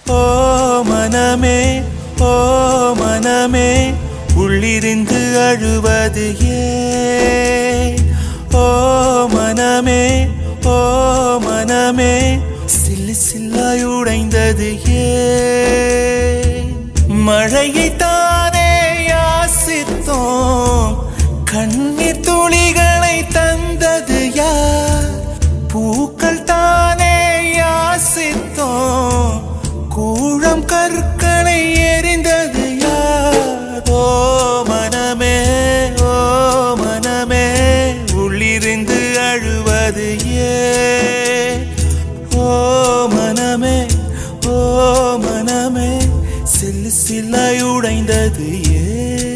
ஓ மனமே ஓ மனமே உள்ளிருந்து அழுவது ஏன் ஓ மனமே ஓ மனமே சில்லு சில்லாய் உடைந்தது ஏன் மழையை தானே யாசித்தோம் கண்ணீர் துளிகளை தந்தது யார் பூக்கள் தானே யாசித்தோம் கூழம் கற்களை எரிந்தது யார் ஓ மனமே ஓ மனமே உள்ளிருந்து அழுவது ஏன் ஓ மனமே ஓ மனமே சில்லு சில்லாய் உடைந்தது ஏன்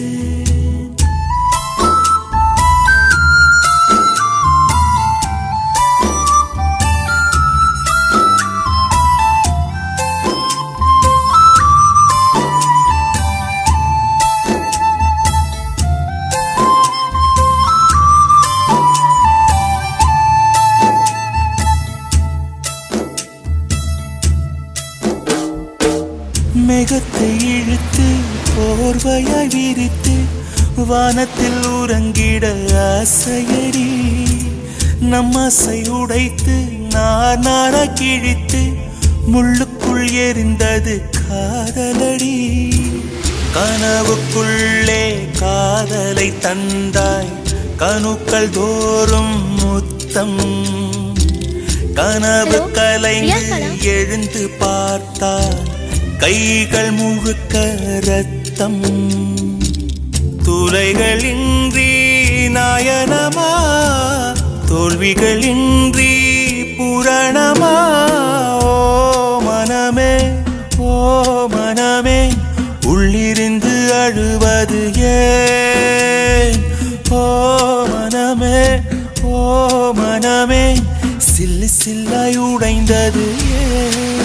மேகத்தை இழுத்து போர்வையாய் விரித்து வானத்தில் உறங்கிட ஆசையடி நம் ஆசை உடைத்து நார் நாரா கிழித்து முள்ளுக்குள் எரிந்தது காதலடி கனவுக்குள்ளே காதலை தந்தாய் கணுக்கள் தோறும் முத்தம் கனவு Hello? கலைந்து பிரியாங்களா? எழுந்து பார்த்தால் கைகள் முழுக்க ரத்தம் துளைகளின்றி நாயனமா தோல்விகளின்றி புரணமா ஓ மனமே ஓ மனமே உள்ளிருந்து அழுவது ஏன் ஓ மனமே ஓ மனமே சில்லு சில்லாய் உடைந்தது ஏன்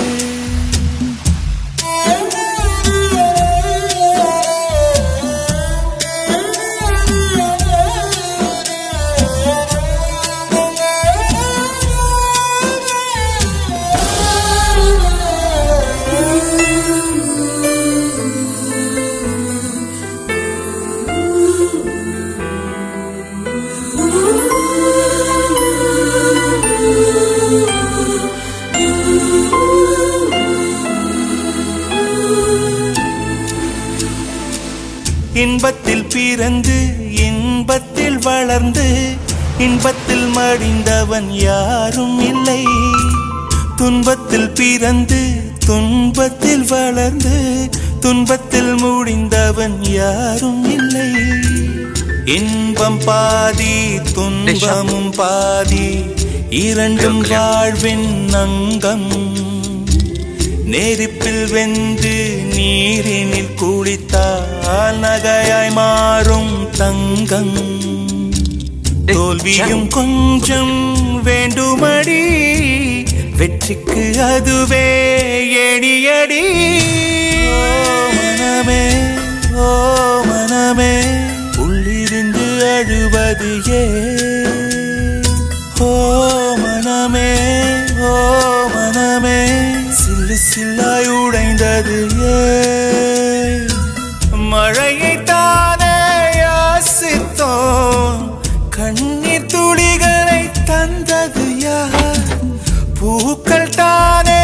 இன்பத்தில் பிறந்து இன்பத்தில் வளர்ந்து இன்பத்தில் மடிந்தவன் யாரும் இல்லை துன்பத்தில் பிறந்து துன்பத்தில் வளர்ந்து துன்பத்தில் முடிந்தவன் யாரும் இல்லை இன்பம் பாதி துன்பமும் பாதி இரண்டும் வாழ்வின் அங்கம் நெருப்பில் வெந்து நீரினில் குளித்தால் நகையாய் மாறும் தங்கம் தோல்வியும் கொஞ்சம் வேண்டுமடி வெற்றிக்கு அதுவே எடியடி ஓ மனமே ஓ மனமே உள்ளிருந்து அழுவது ஏன் ஓ மனமே ஓ மனமே சில்லு சில்லாய் உடைந்தது ஏன் மழையை தானே யாசித்தோம் கண்ணீர் துளிகளை தந்தது யார் பூக்கள் தானே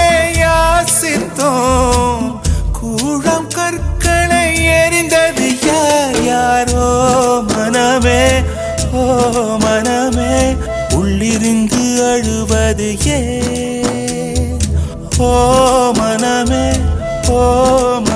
யாசித்தோம் கூழம் கற்களை எரிந்தது யார் யாரோ மனமே ஓ மனமே உள்ளிருந்து அழுவது ஏன் ஓ மனமே ஓ